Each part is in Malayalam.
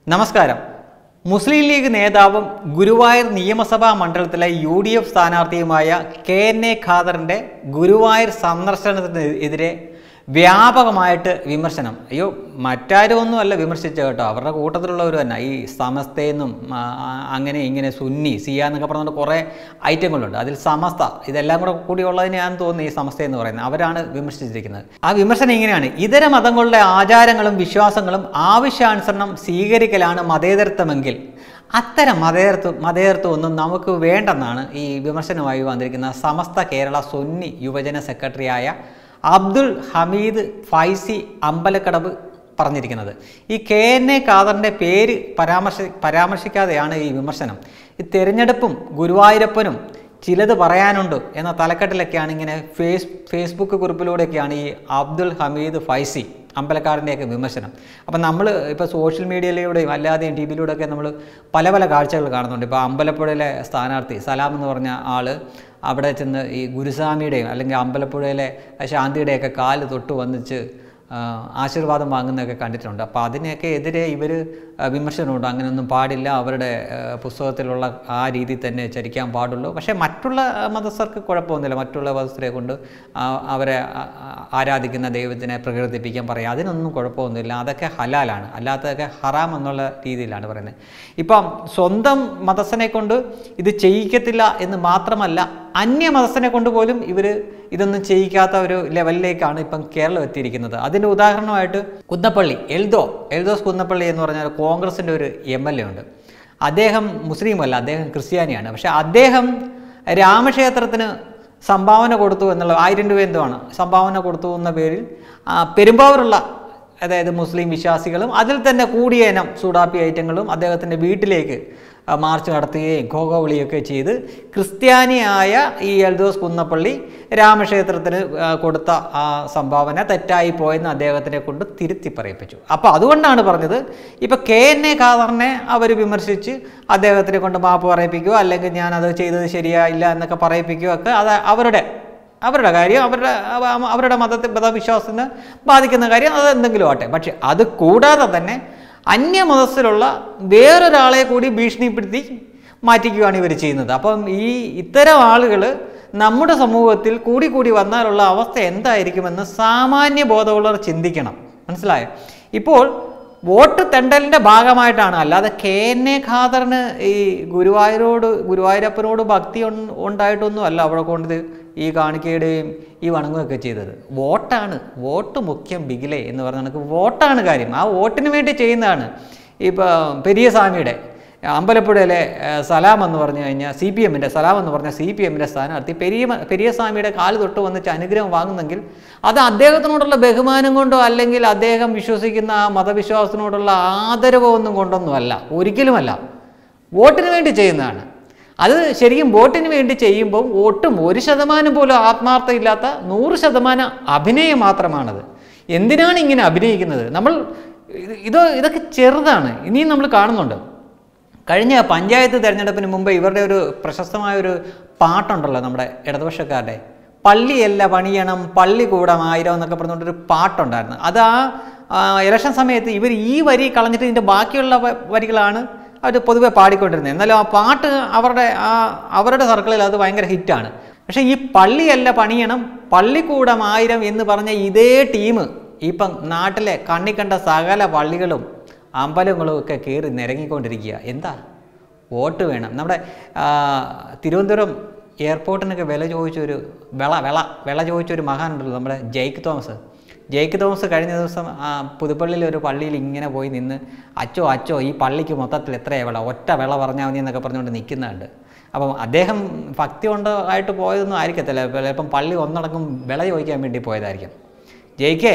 നമസ്കാരം മുസ്ലിം ലീഗ് നേതാവും ഗുരുവായൂർ നിയമസഭാ മണ്ഡലത്തിലെ യു ഡി എഫ് സ്ഥാനാർത്ഥിയുമായ കെ എൻ എ ഖാദറിൻ്റെ ഗുരുവായൂർ സന്ദർശനത്തിനെതിരെ വ്യാപകമായിട്ട് വിമർശനം അയ്യോ മറ്റാരും ഒന്നുമല്ല വിമർശിച്ച കേട്ടോ അവരുടെ കൂട്ടത്തിലുള്ളവർ തന്നെ ഈ സമസ്തയെന്നും ആ, ആ, അങ്ങനെ ഇങ്ങനെ സുന്നി സിയ എന്നൊക്കെ പറഞ്ഞുകൊണ്ട് കുറേ ഐറ്റങ്ങളുണ്ട് അതിൽ സമസ്ത ഇതെല്ലാം കൂടെ കൂടിയുള്ളതിനെയാണെന്ന് തോന്നുന്നു ഈ സമസ്ത എന്ന് പറയുന്നത് അവരാണ് വിമർശിച്ചിരിക്കുന്നത് ആ വിമർശനം ഇങ്ങനെയാണ് ഇതര മതങ്ങളുടെ ആചാരങ്ങളും വിശ്വാസങ്ങളും ആവശ്യാനുസരണം സ്വീകരിക്കലാണ് മതേതരത്വമെങ്കിൽ അത്തരം മതേതരത്വം മതേതരത്വം ഒന്നും നമുക്ക് വേണ്ടെന്നാണ് ഈ വിമർശനമായി വന്നിരിക്കുന്ന സമസ്ത കേരള സുന്നി യുവജന സെക്രട്ടറിയായ അബ്ദുൾ ഹമീദ് ഫൈസി അമ്പലക്കടവ് പറഞ്ഞിരിക്കുന്നത് ഈ കെ എൻ എ ഖാദറിൻ്റെ പേര് പരാമർശ പരാമർശിക്കാതെയാണ് ഈ വിമർശനം ഈ തിരഞ്ഞെടുപ്പും ഗുരുവായൂരപ്പനും ചിലത് പറയാനുണ്ട് എന്ന തലക്കെട്ടിലൊക്കെയാണ് ഇങ്ങനെ ഫേസ് ഫേസ്ബുക്ക് കുറിപ്പിലൂടെയൊക്കെയാണ് ഈ അബ്ദുൾ ഹമീദ് ഫൈസി അമ്പലക്കാരൻ്റെയൊക്കെ വിമർശനം അപ്പം നമ്മൾ ഇപ്പോൾ സോഷ്യൽ മീഡിയയിലൂടെയും അല്ലാതെയും ടി വിയിലൂടെയൊക്കെ നമ്മൾ പല പല കാഴ്ചകൾ കാണുന്നുണ്ട് ഇപ്പോൾ അമ്പലപ്പുഴയിലെ സ്ഥാനാർത്ഥി സലാം എന്ന് പറഞ്ഞ ആൾ അവിടെ ചെന്ന് ഈ ഗുരുസ്വാമിയുടെയും അല്ലെങ്കിൽ അമ്പലപ്പുഴയിലെ ശാന്തിയുടെയൊക്കെ കാല് തൊട്ട് വന്നിച്ച് ആ, ആശീർവാദം വാങ്ങുന്നതൊക്കെ കണ്ടിട്ടുണ്ട് അപ്പോൾ അതിനെയൊക്കെ എതിരെ ഇവർ വിമർശനമുണ്ട് അങ്ങനെയൊന്നും പാടില്ല അവരുടെ ആ, പുസ്തകത്തിലുള്ള ആ രീതിയിൽ തന്നെ ചരിക്കാൻ പാടുള്ളൂ പക്ഷേ മറ്റുള്ള ആ, മതസ്ഥർക്ക് കുഴപ്പമൊന്നുമില്ല മറ്റുള്ള മതസ്ഥരെ കൊണ്ട് ആ, അവരെ ആ, ആ, ആരാധിക്കുന്ന ദൈവത്തിനെ പ്രകീർത്തിപ്പിക്കാൻ പറയാം അതിനൊന്നും കുഴപ്പമൊന്നുമില്ല അതൊക്കെ ഹലാലാണ് അല്ലാത്തതൊക്കെ ഹറാം എന്നുള്ള രീതിയിലാണ് പറയുന്നത് ഇപ്പം സ്വന്തം മതസ്ഥനെ കൊണ്ട് ഇത് ചെയ്യിക്കത്തില്ല എന്ന് മാത്രമല്ല അന്യ മതസ്ഥനെ കൊണ്ട് പോലും ഇവർ ഇതൊന്നും ചെയ്യിക്കാത്ത ഒരു ലെവലിലേക്കാണ് ഇപ്പം കേരളം എത്തിയിരിക്കുന്നത് അതിൻ്റെ ഉദാഹരണമായിട്ട് കുന്നപ്പള്ളി എൽദോ എൽദോസ് കുന്നപ്പള്ളി എന്ന് പറഞ്ഞാൽ കോൺഗ്രസിൻ്റെ ഒരു എം എൽ എ ഉണ്ട് അദ്ദേഹം മുസ്ലിമല്ല അദ്ദേഹം ക്രിസ്ത്യാനിയാണ് പക്ഷേ അദ്ദേഹം രാമക്ഷേത്രത്തിന് സംഭാവന കൊടുത്തു എന്നുള്ള ആയിരം രൂപ എന്തോ ആണ് സംഭാവന കൊടുത്തു എന്ന പേരിൽ ആ, പെരുമ്പാവൂരുള്ള അതായത് മുസ്ലിം വിശ്വാസികളും അതിൽ തന്നെ കൂടിയ ഇനം സൂഡാപ്പി ഐറ്റങ്ങളും അദ്ദേഹത്തിൻ്റെ വീട്ടിലേക്ക് ആ, മാർച്ച് നടത്തുകയും ഘോഘ വിളിയൊക്കെ ചെയ്ത് ക്രിസ്ത്യാനിയായ ഈ എൽദോസ് കുന്നപ്പള്ളി രാമക്ഷേത്രത്തിന് ആ, കൊടുത്ത ആ സംഭാവന തെറ്റായി പോയെന്ന് അദ്ദേഹത്തിനെ കൊണ്ട് തിരുത്തി പറയിപ്പിച്ചു അപ്പോൾ അതുകൊണ്ടാണ് പറഞ്ഞത് ഇപ്പോൾ കെ എൻ എ ഖാദറിനെ അവർ വിമർശിച്ച് അദ്ദേഹത്തിനെ കൊണ്ട് മാപ്പ് പറയിപ്പിക്കുകയോ അല്ലെങ്കിൽ ഞാനത് ചെയ്തത് ശരിയായില്ല എന്നൊക്കെ പറയിപ്പിക്കുകയോ ഒക്കെ അത് അവരുടെ അവരുടെ കാര്യം അവരുടെ അവ- അവരുടെ മതത്തെ മതവിശ്വാസത്തിന് ബാധിക്കുന്ന കാര്യം അത് എന്തെങ്കിലും ആട്ടെ പക്ഷെ അത് കൂടാതെ തന്നെ അന്യമതസ്ഥിലുള്ള വേറൊരാളെ കൂടി ഭീഷണിപ്പെടുത്തി മാറ്റിക്കുകയാണ് ഇവർ ചെയ്യുന്നത് അപ്പം ഈ ഇത്തരം ആളുകൾ നമ്മുടെ സമൂഹത്തിൽ കൂടി കൂടി വന്നാലുള്ള അവസ്ഥ എന്തായിരിക്കുമെന്ന് സാമാന്യ ബോധമുള്ളവർ ചിന്തിക്കണം മനസ്സിലായോ ഇപ്പോൾ വോട്ട് തെണ്ടലിൻ്റെ ഭാഗമായിട്ടാണ് അല്ലാതെ കെ എൻ എ ഖാദറിന് ഈ ഗുരുവായൂരോട് ഗുരുവായൂരപ്പനോട് ഭക്തി ഉൺ- ഉണ്ടായിട്ടൊന്നും അല്ല അവിടെ കൊണ്ട് ഈ കാണിക്കയുടെയും ഈ വണങ്ങുകയൊക്കെ ചെയ്തത് വോട്ടാണ് വോട്ട് മുഖ്യം ബിഗിലെ എന്ന് പറഞ്ഞ കണക്ക് വോട്ടാണ് കാര്യം ആ വോട്ടിന് വേണ്ടി ചെയ്യുന്നതാണ് ഇപ്പോൾ പെരിയസ്വാമിയുടെ അമ്പലപ്പുഴയിലെ ഏഹ്, സലാം എന്ന് പറഞ്ഞു കഴിഞ്ഞാൽ സി പി എമ്മിൻ്റെ സലാം എന്ന് പറഞ്ഞ സി പി എമ്മിൻ്റെ സ്ഥാനാർത്ഥി പെരിയ പെരിയസ്വാമിയുടെ കാല് തൊട്ട് വന്നിട്ട് അനുഗ്രഹം വാങ്ങുന്നെങ്കിൽ അത് അദ്ദേഹത്തിനോടുള്ള ബഹുമാനം കൊണ്ടോ അല്ലെങ്കിൽ അദ്ദേഹം വിശ്വസിക്കുന്ന ആ മതവിശ്വാസത്തിനോടുള്ള ആദരവോ ഒന്നും കൊണ്ടൊന്നുമല്ല ഒരിക്കലുമല്ല വോട്ടിന് വേണ്ടി ചെയ്യുന്നതാണ് അത് ശരിക്കും വോട്ടിന് വേണ്ടി ചെയ്യുമ്പോൾ ഒട്ടും ഒരു ശതമാനം പോലും ആത്മാർത്ഥമില്ലാത്ത നൂറ് ശതമാനം അഭിനയം മാത്രമാണത് എന്തിനാണ് ഇങ്ങനെ അഭിനയിക്കുന്നത് നമ്മൾ ഇത് ഇത് ഇതൊക്കെ ചെറുതാണ് ഇനിയും നമ്മൾ കാണുന്നുണ്ട് കഴിഞ്ഞ പഞ്ചായത്ത് തിരഞ്ഞെടുപ്പിന് മുമ്പ് ഇവരുടെ ഒരു പ്രശസ്തമായ ഒരു പാട്ടുണ്ടല്ലോ നമ്മുടെ ഇടതുപക്ഷക്കാരുടെ പള്ളിയല്ല പണിയണം പള്ളിക്കൂടം ആയിരം എന്നൊക്കെ പറഞ്ഞുകൊണ്ടൊരു പാട്ടുണ്ടായിരുന്നു അത് ആ ആ, ഇലക്ഷൻ സമയത്ത് ഇവർ ഈ വരി കളഞ്ഞിട്ട് ഇതിൻ്റെ ബാക്കിയുള്ള വ- വരികളാണ് അവർ പൊതുവെ പാടിക്കൊണ്ടിരുന്നത് എന്നാലും ആ പാട്ട് അവരുടെ ആ അവരുടെ സർക്കിളിൽ അത് ഭയങ്കര ഹിറ്റാണ് പക്ഷേ ഈ പള്ളിയല്ല പണിയണം പള്ളിക്കൂടം ആയിരം എന്ന് പറഞ്ഞ ഇതേ ടീം ഇപ്പം നാട്ടിലെ കണ്ണിക്കണ്ട സകല പള്ളികളും അമ്പലങ്ങളും ഒക്കെ കയറി നിരങ്ങിക്കൊണ്ടിരിക്കുക എന്താ വോട്ട് വേണം നമ്മുടെ ആ, തിരുവനന്തപുരം എയർപോർട്ടിനൊക്കെ വില ചോദിച്ചൊരു വിള വിള വിള ചോദിച്ചൊരു മഹാനുണ്ടല്ലോ നമ്മുടെ ജയ്ക്ക് തോമസ് ജയ്ക്ക് തോമസ് കഴിഞ്ഞ ദിവസം ആ പുതുപ്പള്ളിയിലെ ഒരു പള്ളിയിൽ ഇങ്ങനെ പോയി നിന്ന് അച്ചോ അച്ചോ ഈ പള്ളിക്ക് മൊത്തത്തിൽ എത്രയാണ് വിള ഒറ്റ വിള പറഞ്ഞാൽ മതി എന്നൊക്കെ പറഞ്ഞുകൊണ്ട് നിൽക്കുന്നുണ്ട് അപ്പം അദ്ദേഹം ഭക്തി കൊണ്ട് ആയിട്ട് പോയതൊന്നും ആയിരിക്കത്തില്ല ചിലപ്പം പള്ളി ഒന്നടങ്കം വിള ചോദിക്കാൻ വേണ്ടി പോയതായിരിക്കും ജയിക്കേ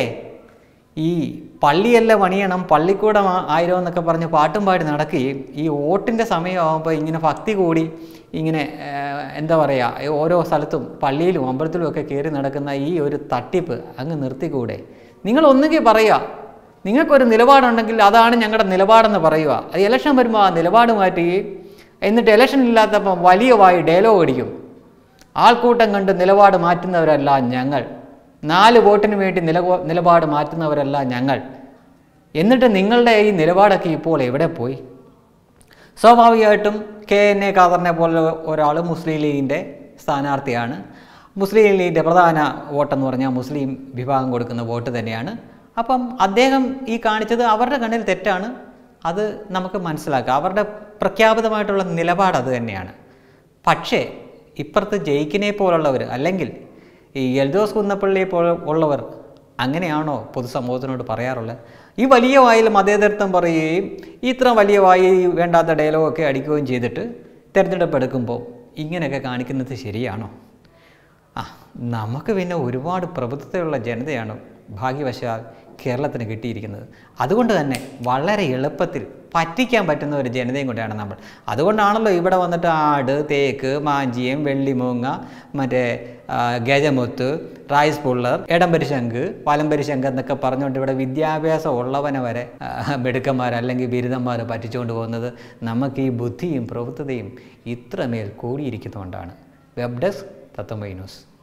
ഈ പള്ളിയല്ല പണിയണം പള്ളിക്കൂടം ആ- ആയിരം എന്നൊക്കെ പറഞ്ഞ് പാട്ടും പാടി നടക്കുകയും ഈ വോട്ടിൻ്റെ സമയമാകുമ്പോൾ ഇങ്ങനെ ഭക്തി കൂടി ഇങ്ങനെ ഏഹ്, എന്താ പറയുക ഈ ഓരോ സ്ഥലത്തും പള്ളിയിലും അമ്പലത്തിലും ഒക്കെ കയറി നടക്കുന്ന ഈ ഒരു തട്ടിപ്പ് അങ്ങ് നിർത്തിക്കൂടെ നിങ്ങൾ ഒന്നുകിൽ പറയുക നിങ്ങൾക്കൊരു നിലപാടുണ്ടെങ്കിൽ അതാണ് ഞങ്ങളുടെ നിലപാടെന്ന് പറയുക അത് ഇലക്ഷൻ വരുമ്പോൾ ആ നിലപാട് മാറ്റുകയും എന്നിട്ട് ഇലക്ഷൻ ഇല്ലാത്തപ്പോൾ വലിയ വായി ഡയലോഗ് അടിക്കും ആൾക്കൂട്ടം കണ്ട് നിലപാട് മാറ്റുന്നവരല്ല ഞങ്ങൾ നാല് വോട്ടിന് വേണ്ടി നില നിലപാട് മാറ്റുന്നവരല്ല ഞങ്ങൾ എന്നിട്ട് നിങ്ങളുടെ ഈ നിലപാടൊക്കെ ഇപ്പോൾ എവിടെ പോയി സ്വാഭാവികമായിട്ടും കെ എൻ എ ഖാദറിനെ പോലെ ഒരാൾ മുസ്ലിം ലീഗിൻ്റെ സ്ഥാനാർത്ഥിയാണ് മുസ്ലിം ലീഗിൻ്റെ പ്രധാന വോട്ടെന്ന് പറഞ്ഞാൽ മുസ്ലിം വിഭാഗം കൊടുക്കുന്ന വോട്ട് തന്നെയാണ് അപ്പം അദ്ദേഹം ഈ കാണിച്ചത് അവരുടെ കണ്ണിൽ തെറ്റാണ് അത് നമുക്ക് മനസ്സിലാക്കാം അവരുടെ പ്രഖ്യാപിതമായിട്ടുള്ള നിലപാട് അത് തന്നെയാണ് പക്ഷേ ഇപ്പുറത്ത് ജയിക്കിനെ പോലുള്ളവർ അല്ലെങ്കിൽ ഈ എൽദോസ് കുന്നപ്പള്ളിയെ പോലെ ഉള്ളവർ അങ്ങനെയാണോ പൊതുസമൂഹത്തിനോട് പറയാറുള്ളത് ഈ വലിയ വായിൽ മതേതരത്വം പറയുകയും ഇത്ര വലിയ വായി വേണ്ടാത്ത ഡയലോഗൊക്കെ അടിക്കുകയും ചെയ്തിട്ട് തിരഞ്ഞെടുപ്പ് എടുക്കുമ്പോൾ ഇങ്ങനെയൊക്കെ കാണിക്കുന്നത് ശരിയാണോ ആ നമുക്ക് പിന്നെ ഒരുപാട് പ്രബുദ്ധതയുള്ള ജനതയാണ് ഭാഗ്യവശാൽ കേരളത്തിന് കിട്ടിയിരിക്കുന്നത് അതുകൊണ്ട് തന്നെ വളരെ എളുപ്പത്തിൽ പറ്റിക്കാൻ പറ്റുന്ന ഒരു ജനതയും കൂടെയാണ് നമ്മൾ അതുകൊണ്ടാണല്ലോ ഇവിടെ വന്നിട്ട് ആട് തേക്ക് മാഞ്ചിയം വെള്ളിമൂങ്ങ മറ്റേ ആ, ഗജമുത്ത് റൈസ് പുള്ളർ എടംപരി ശംഖ് പാലംപരി ശംഖ് എന്നൊക്കെ പറഞ്ഞുകൊണ്ട് ഇവിടെ വിദ്യാഭ്യാസം ഉള്ളവനെ വരെ ആ, മിടുക്കന്മാർ അല്ലെങ്കിൽ ബിരുദന്മാർ പറ്റിച്ചുകൊണ്ട് പോകുന്നത് നമുക്ക് ഈ ബുദ്ധിയും പ്രവൃത്തതയും ഇത്രമേൽ കൂടിയിരിക്കുന്നതുകൊണ്ടാണ് വെബ് ഡെസ്ക് തത്വമൈ ന്യൂസ്